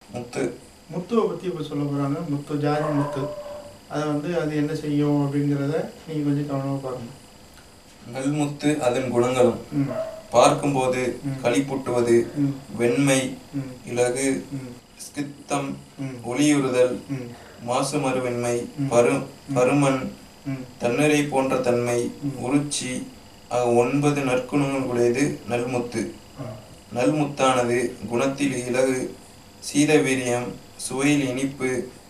முத்து முத்துவை பற்றி இப்போ சொல்ல போகிறாங்க முத்து ஜாதி முத்து அதை வந்து அது என்ன செய்யும் அப்படிங்கிறத நீங்கள் கொஞ்சம் கவனமாக பாருங்கள் நல்முத்து அதன் குணங்களும் ம் பார்க்கும்போது ம். களிப்புட்டுவது ம் வெண்மை ம் இலகு ம் ஸ்கித்தம் ம் ஒளியுறுதல் ம் மாசுமறுவெண்மை ம். பரு பருமன் ம் தன்னிறை போன்ற தன்மை ம். உருச்சி ஆக ஒன்பது நற்குணங்களுடையது நல்முத்து ம் நல்முத்தானது குணத்தில் இலகு சீதவீரியம் சுவையில் இனிப்பு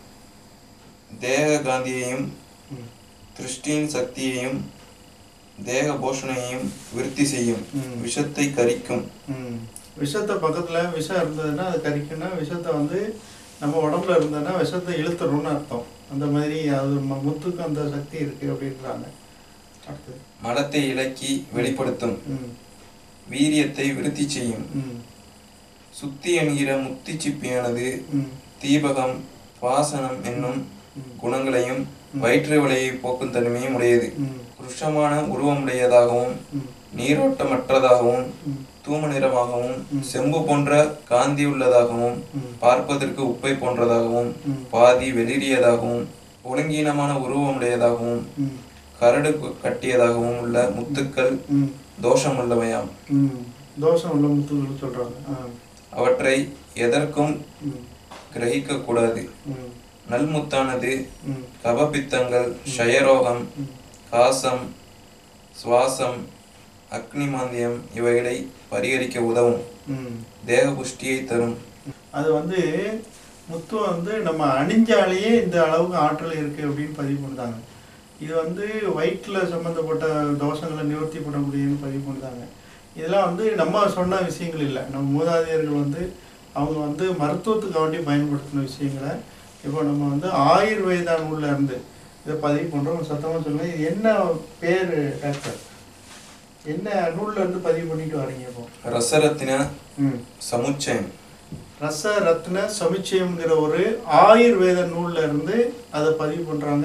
தேக காந்தியையும் ம் திருஷ்டியின் சக்தியையும் தேக போஷணையையும் விருத்தி செய்யும் ம். விஷத்தை கரிக்கும் ம் விஷத்தை பக்கத்தில் விஷம் இருந்ததுன்னா அது கரிக்குன்னா விஷத்தை வந்து நம்ம உடம்புல இருந்ததுன்னா விஷத்தை இழுத்துரும்னு அர்த்தம் அந்த மாதிரி அது ம- முத்துக்கு அந்த சக்தி இருக்குது அப்படின்றாங்க அடுத்தது மலத்தை இலக்கி வெளிப்படுத்தும் ம் வீரியத்தை விருத்தி செய்யும் ம் சுத்தி என்கிற முத்தி சிப்பியானது ம் தீபகம் வாசனம் என்னும் ம் குணங்களையும் ம். வயிற்று வலையை போக்கும் தன்மையும் உடையது ம் புருஷமான உருவமுடையதாகவும் ம் நீரோட்டமற்றதாகவும் ம் தூம நிறமாகவும் ம். செம்பு போன்ற காந்தி உள்ளதாகவும் ம் பார்ப்பதற்கு உப்பை போன்றதாகவும் ம் பாதி வெளிரியதாகவும் ஒழுங்கீனமான உருவமுடையதாகவும் ம் கரடு கு- கட்டியதாகவும் உள்ள முத்துக்கள் ம் தோஷமுள்ளவையாம் ம் தோஷம் உள்ள முத்துகள் சொல்கிறாங்க ஆ அவற்றை எதற்கும் ம் கிரகிக்க கூடாது ம் நல்முத்தானது ம் கபபித்தங்கள் க்ஷயரோகம் ம் காசம் சுவாசம் அக்னிமாந்தியம் இவைகளை பரிகரிக்க உதவும் ம் தேக புஷ்டியை தரும் அது வந்து முத்து வந்து நம்ம அணிஞ்சாலேயே இந்த அளவுக்கு ஆற்றல் இருக்குது அப்படின்னு பதிவு பண்ணுறாங்க இது வந்து வயிற்றில் சம்மந்தப்பட்ட தோஷங்களை நிவர்த்தி பண்ணக்கூடியன்னு பதிவு பண்ணுறாங்க இதெல்லாம் வந்து நம்ம சொன்ன விஷயங்கள் இல்லை நம்ம மூதாதையர்கள் வந்து அவங்க வந்து மருத்துவத்துக்காண்டி பயன்படுத்தின விஷயங்களை இப்போ நம்ம வந்து ஆயுர்வேதா நூல்ல இருந்து இதை பதிவு பண்ணுறோம் சத்தமாக சொல்லுங்க இது என்ன பேர் டாக்டர் என்ன நூல்ல இருந்து பதிவு பண்ணிட்டு வரீங்க இப்போ ரசரத்தின ம் சமுச்சயம் ரச ரத்ன சமுச்சயம்ங்கிற ஒரு ஆயுர்வேத நூல்ல இருந்து அதை பதிவு பண்ணுறாங்க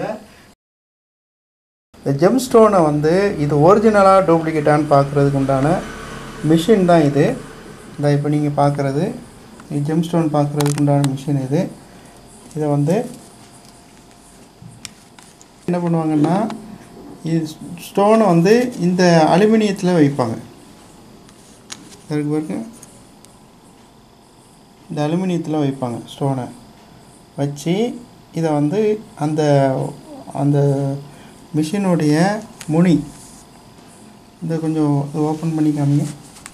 இந்த ஜெம் ஸ்டோனை வந்து இது ஒரிஜினலாக டூப்ளிகேட்டான்னு பார்க்குறதுக்கு உண்டான மிஷின் தான் இது இந்த இப்போ நீங்கள் பார்க்குறது ஜெம் ஸ்டோன் பார்க்குறதுக்கு உண்டான மிஷின் இது இதை வந்து என்ன பண்ணுவாங்கன்னா இது ஸ்டோனை வந்து இந்த அலுமினியத்தில் வைப்பாங்க அதுக்கு பாருங்க இந்த அலுமினியத்தில் வைப்பாங்க ஸ்டோனை வச்சு இதை வந்து அந்த அந்த மிஷினுடைய முனி இதை கொஞ்சம் ஓப்பன் பண்ணி காமிங்க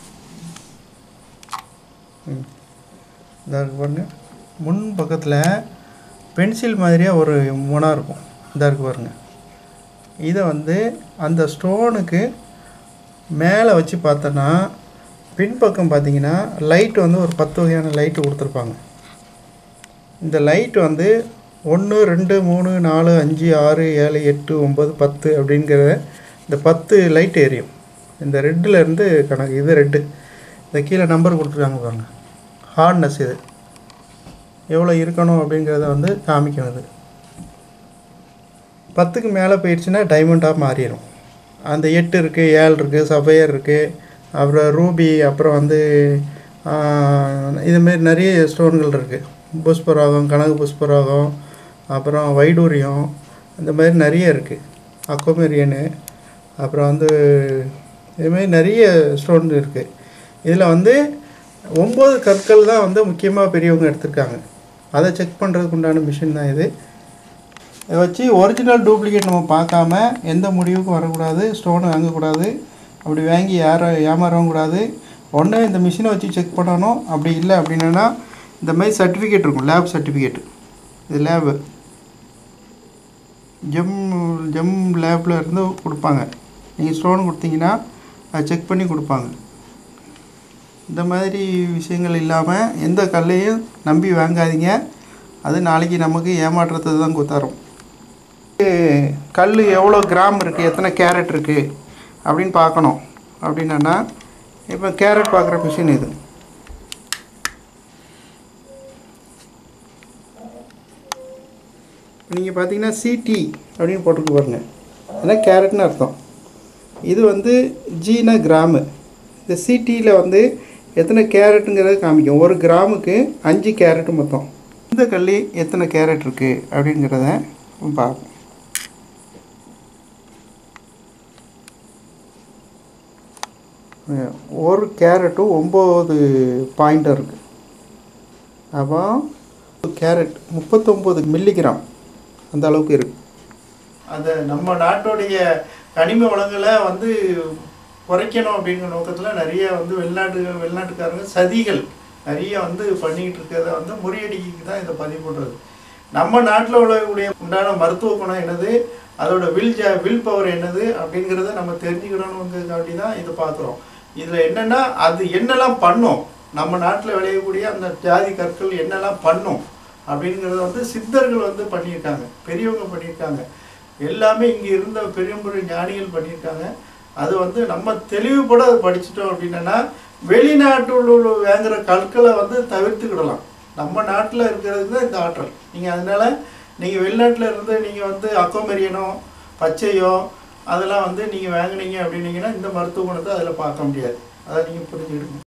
ம் இதாக இருக்கு பாருங்க முன் பக்கத்தில் பென்சில் மாதிரியாக ஒரு முனை இருக்கும் இதாக இருக்கு பாருங்க இதை வந்து அந்த ஸ்டோனுக்கு மேலே வச்சு பார்த்தோன்னா பின்பக்கம் பார்த்தீங்கன்னா லைட் வந்து ஒரு பத்து வகையான லைட்டு கொடுத்துருப்பாங்க இந்த லைட் வந்து ஒன்று ரெண்டு மூணு நாலு அஞ்சு ஆறு ஏழு எட்டு ஒம்பது பத்து அப்படிங்கிற இந்த பத்து லைட் எரியும் இந்த ரெட்டில் இருந்து கணக்கு இது ரெட்டு இந்த கீழே நம்பர் கொடுத்துருக்காங்க பாருங்க ஹார்ட்னஸ் இது எவ்வளோ இருக்கணும் அப்படிங்கிறத வந்து காமிக்கும் இது பத்துக்கு மேலே போயிடுச்சுன்னா டைமண்டாக மாறிடும் அந்த எட்டு இருக்குது ஏழு இருக்குது சஃபையர் இருக்குது அப்புறம் ரூபி அப்புறம் வந்து ஆஹ், இதுமாரி நிறைய ஸ்டோன்கள் இருக்குது புஷ்பராகம் கனகு புஷ்பராகம் அப்புறம் வைடூரியம் இந்த மாதிரி நிறைய இருக்குது அக்கோமெரியனு அப்புறம் வந்து இதுமாரி நிறைய ஸ்டோன் இருக்குது இதில் வந்து ஒம்பது கற்கள் தான் வந்து முக்கியமாக பெரியவங்க எடுத்திருக்காங்க அதை செக் பண்ணுறதுக்கு உண்டான மிஷின் தான் இது இதை வச்சு ஒரிஜினல் டூப்ளிகேட் நம்ம பார்க்காம எந்த முடிவுக்கும் வரக்கூடாது ஸ்டோனை வாங்கக்கூடாது அப்படி வாங்கி யாரை ஏமாறவும் கூடாது ஒன்று இந்த மிஷினை வச்சு செக் பண்ணணும் அப்படி இல்லை அப்படின்னா இந்த மாதிரி சர்டிஃபிகேட் இருக்கும் லேப் சர்டிஃபிகேட் இது லேபு ஜெம் ஜெம் லேபில் இருந்து கொடுப்பாங்க நீங்கள் ஸ்டோன் கொடுத்தீங்கன்னா அதை செக் பண்ணி கொடுப்பாங்க இந்த மாதிரி விஷயங்கள் இல்லாமல் எந்த கல்லையும் நம்பி வாங்காதீங்க அது நாளைக்கு நமக்கு ஏமாற்றத்தை தான் குத்தாரும் கல் எவ்வளோ கிராம் இருக்குது எத்தனை கேரட் இருக்குது அப்படின்னு பார்க்கணும் அப்படின்னா இப்போ கேரட் பார்க்குற மிஷின் இது நீங்கள் பார்த்தீங்கன்னா சிடி அப்படின்னு போட்டுருக்கு பாருங்க ஏன்னா கேரட்னு அர்த்தம் இது வந்து ஜீனா கிராமு இந்த சிடியில் வந்து எத்தனை கேரட்டுங்கிறத காமிக்கும் ஒரு கிராமுக்கு அஞ்சு கேரட்டு மொத்தம் இந்த கள்ளி எத்தனை கேரட் இருக்குது அப்படிங்கிறத பார்ப்போம் ஒரு கேரட்டும் ஒம்பது பாயிண்டர் இருக்குது அப்போ கேரட் முப்பத்தொம்போது மில்லிகிராம் அந்த அளவுக்கு இருக்குது அந்த நம்ம நாட்டுடைய கனிம வளங்களை வந்து குறைக்கணும் அப்படிங்கிற நோக்கத்தில் நிறைய வந்து வெளிநாட்டு வெளிநாட்டுக்காரங்க சதிகள் நிறைய வந்து பண்ணிக்கிட்டு இருக்கிறத வந்து முறியடிக்கு தான் இதை பதிவு பண்ணுறது நம்ம நாட்டில் உள்ளக்கூடிய உண்டான மருத்துவ குணம் என்னது அதோட வில் ஜ வில் பவர் என்னது அப்படிங்கிறத நம்ம தெரிஞ்சுக்கணுங்கிறதுக்காண்டி தான் இதை பார்க்குறோம் இதில் என்னென்னா அது என்னெல்லாம் பண்ணும் நம்ம நாட்டில் விளையக்கூடிய அந்த ஜாதி கற்கள் என்னெல்லாம் பண்ணும் அப்படிங்கிறத வந்து சித்தர்கள் வந்து பண்ணியிருக்காங்க பெரியவங்க பண்ணியிருக்காங்க எல்லாமே இங்கே இருந்த பெரிய பெரிய ஞானிகள் பண்ணியிருக்காங்க அது வந்து நம்ம தெளிவுபட அதை படிச்சிட்டோம் அப்படின்னா வெளிநாட்டில் வாங்குற கற்களை வந்து தவிர்த்துக்கிடலாம் நம்ம நாட்டில் இருக்கிறதுக்கு தான் இந்த ஆற்றல் நீங்கள் அதனால நீங்கள் வெளிநாட்டில் இருந்து நீங்கள் வந்து அக்கோமெரியனோ பச்சையோ அதெல்லாம் வந்து நீங்கள் வாங்குனீங்க அப்படின்னீங்கன்னா இந்த மருத்துவ குணத்தை அதில் பார்க்க முடியாது அதை நீங்கள் புரிஞ்சுக்கிடுங்க